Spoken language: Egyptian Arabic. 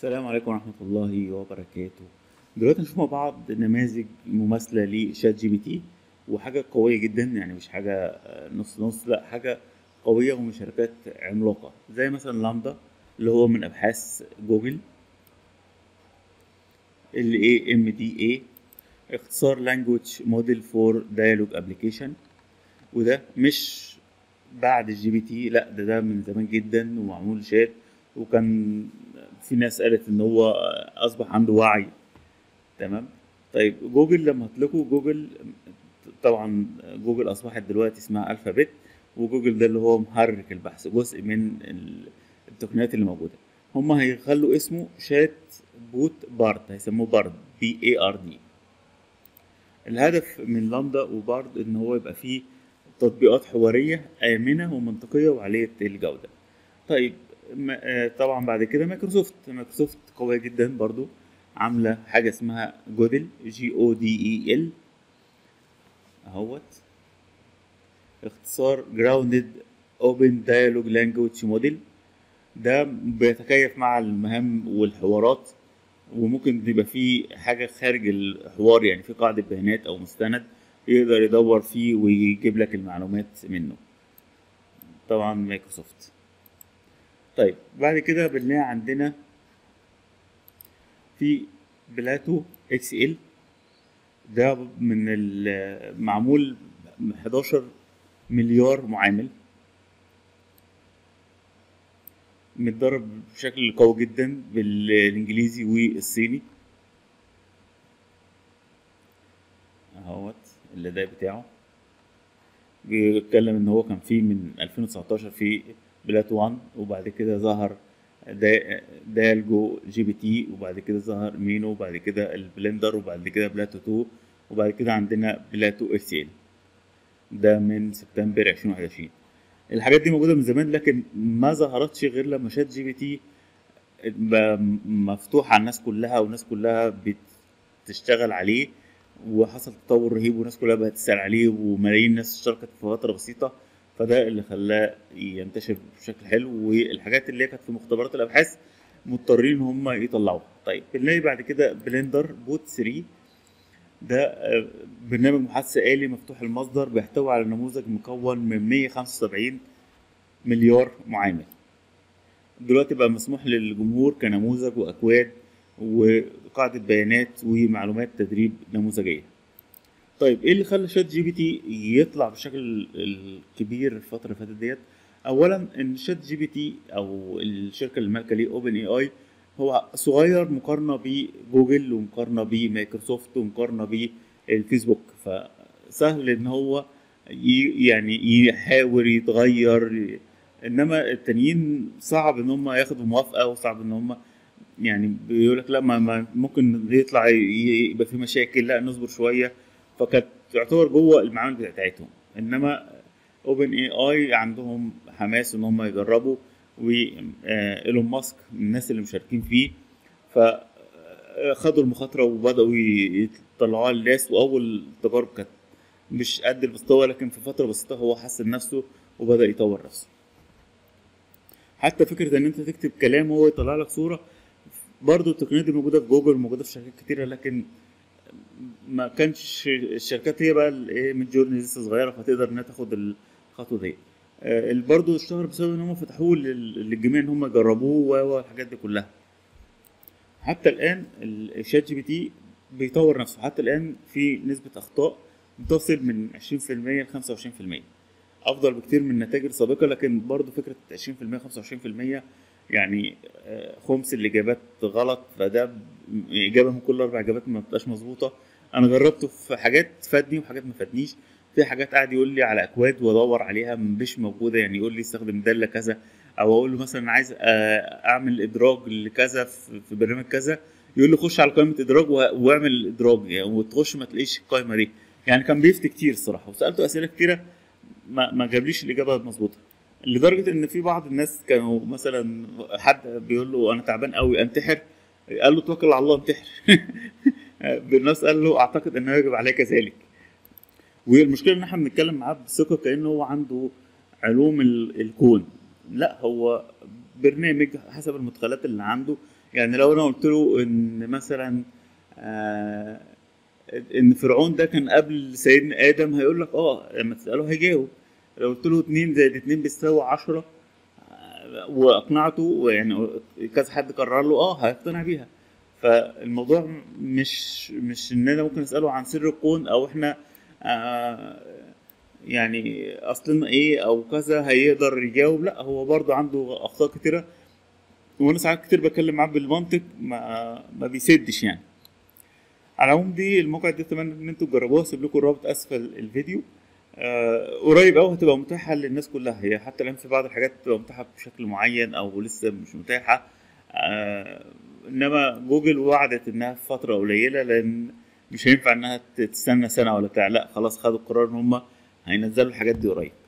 السلام عليكم ورحمة الله وبركاته دلوقتي هنشوف مع بعض نماذج مماثلة لشات جي بي تي وحاجة قوية جدا يعني مش حاجة آه، نص نص لا حاجة قوية ومن شركات عملاقة زي مثلا لامدا اللي هو من أبحاث جوجل ال AMDA اختصار Language Model for Dialogue Application وده مش بعد الجي بي تي لا ده ده من زمان جدا ومعمول شات وكان في ناس قالت ان هو اصبح عنده وعي تمام طيب جوجل لما هتلاقوا جوجل طبعا جوجل اصبحت دلوقتي اسمها الفابت وجوجل ده اللي هو محرك البحث جزء من ال- التقنيات اللي موجوده هم هيخلوا اسمه شات بوت بارد هيسموه بارد بي اي ار دي الهدف من لامدا وبارد ان هو يبقى فيه تطبيقات حواريه امنه ومنطقيه وعاليه الجوده طيب ما- آه، طبعا بعد كده مايكروسوفت مايكروسوفت قويه جدا برضو عامله حاجه اسمها جودل جي او دي اي ال اهوت اختصار جراوندد اوبن دايالوج لانجويج موديل ده بيتكيف مع المهام والحوارات وممكن يبقى فيه حاجة خارج الحوار يعني في قاعدة بيانات أو مستند يقدر يدور فيه ويجيب لك المعلومات منه طبعا مايكروسوفت طيب بعد كده بنلاقي عندنا في بلاتو اكس ال ده من ال- معمول 11 مليار معامل متدرب بشكل قوي جدا بالانجليزي والصيني اهوت الاداء بتاعه بيتكلم ان هو كان فيه من 2019 في بلات 1 وبعد كده ظهر دا- دالجو جي بي تي وبعد كده ظهر مينو وبعد كده البلندر وبعد كده بلاتو 2 وبعد كده عندنا بلاتو اكس ال ده من سبتمبر 2021 الحاجات دي موجوده من زمان لكن ما ظهرتش غير لما شات جي بي تي بقى مفتوح على الناس كلها والناس كلها بتشتغل عليه وحصل تطور رهيب والناس كلها بقت تسأل عليه وملايين الناس اشتركت في فترة بسيطة فده اللي خلاه ينتشر بشكل حلو والحاجات اللي هي كانت في مختبرات الأبحاث مضطرين ان هم يطلعوها طيب بنلاقي بعد كده بلندر بوت 3 ده آه، برنامج محادثة آلي مفتوح المصدر بيحتوي على نموذج مكون من 175 مليار معامل دلوقتي بقى مسموح للجمهور كنموذج وأكواد وقاعدة بيانات ومعلومات تدريب نموذجية طيب ايه اللي خلى شات جي بي تي يطلع بالشكل الكبير الفترة اللي فاتت ديت اولا ان شات جي بي تي او الشركة اللي مالكة ليه اوبن اي اي هو صغير مقارنة بجوجل ومقارنة بمايكروسوفت ومقارنة بالفيسبوك فسهل ان هو ي- يعني يحاول يتغير انما التانيين صعب ان هم ياخدوا موافقة وصعب ان هم يعني بيقول لك لا ما, ما ممكن يطلع ي- يبقى في مشاكل لا نصبر شويه فكانت تعتبر جوه المعامل بتاعتهم انما اوبن اي اي عندهم حماس ان هم يجربوا وايلون ماسك من الناس اللي مشاركين فيه فخدوا المخاطره وبداوا ي- يطلعوها للناس واول تجارب كانت مش قد المستوى لكن في فتره بسيطه هو حسن نفسه وبدا يطور نفسه حتى فكره ان انت تكتب كلام وهو يطلع لك صوره برضو التقنيات دي موجوده في جوجل موجوده في شركات كتيره لكن ما كانش الشركات هي بقى الايه من جورني لسه صغيره فتقدر انها تاخد الخطوه دي آه، برضو اشتهر بسبب ان هم فتحوه لل- للجميع ان هم يجربوه و- والحاجات دي كلها حتى الان الشات جي بي تي بيطور نفسه حتى الان في نسبه اخطاء بتصل من 20% ل 25% افضل بكتير من النتائج السابقه لكن برضو فكره 20% 25% يعني آه، خمس الاجابات غلط فده ب- اجابه من كل اربع اجابات ما بتبقاش مظبوطه انا جربته في حاجات فادني وحاجات ما فادنيش في حاجات قاعد يقول لي على اكواد وادور عليها مش موجوده يعني يقول لي استخدم داله كذا او اقول له مثلا عايز آه، اعمل ادراج لكذا في في برنامج كذا يقول لي خش على قائمه ادراج وه- واعمل الادراج يعني وتخش ما تلاقيش القائمه دي يعني كان بيفتي كتير الصراحه وسالته اسئله كتيره ما ما جابليش الاجابه المظبوطه لدرجه ان في بعض الناس كانوا مثلا حد بيقول له انا تعبان قوي انتحر قال له توكل على الله انتحر الناس قال له اعتقد انه يجب عليك ذلك والمشكله ان احنا بنتكلم معاه بثقه كانه هو عنده علوم ال- الكون لا هو برنامج حسب المدخلات اللي عنده يعني لو انا قلت له ان مثلا آه ان فرعون ده كان قبل سيدنا ادم هيقول لك اه لما تساله هيجاوب لو قلت له 2 زائد 2 بيساوي 10 واقنعته يعني كذا حد قرر له اه هيقتنع بيها فالموضوع مش مش ان انا ممكن اساله عن سر الكون او احنا آه يعني اصلنا ايه او كذا هيقدر يجاوب لا هو برضه عنده اخطاء كتيره وانا ساعات كتير بتكلم معاه بالمنطق ما ما بيسدش يعني على العموم دي الموقع دي اتمنى ان انتوا تجربوها هسيب لكم الرابط اسفل الفيديو آه قريب قوي هتبقى متاحه للناس كلها هي حتى الان في بعض الحاجات بتبقى متاحه بشكل معين او لسه مش متاحه آه انما جوجل وعدت انها في فتره قليله لان مش هينفع انها تستنى سنه ولا بتاع لا خلاص خدوا القرار ان هم هينزلوا الحاجات دي قريب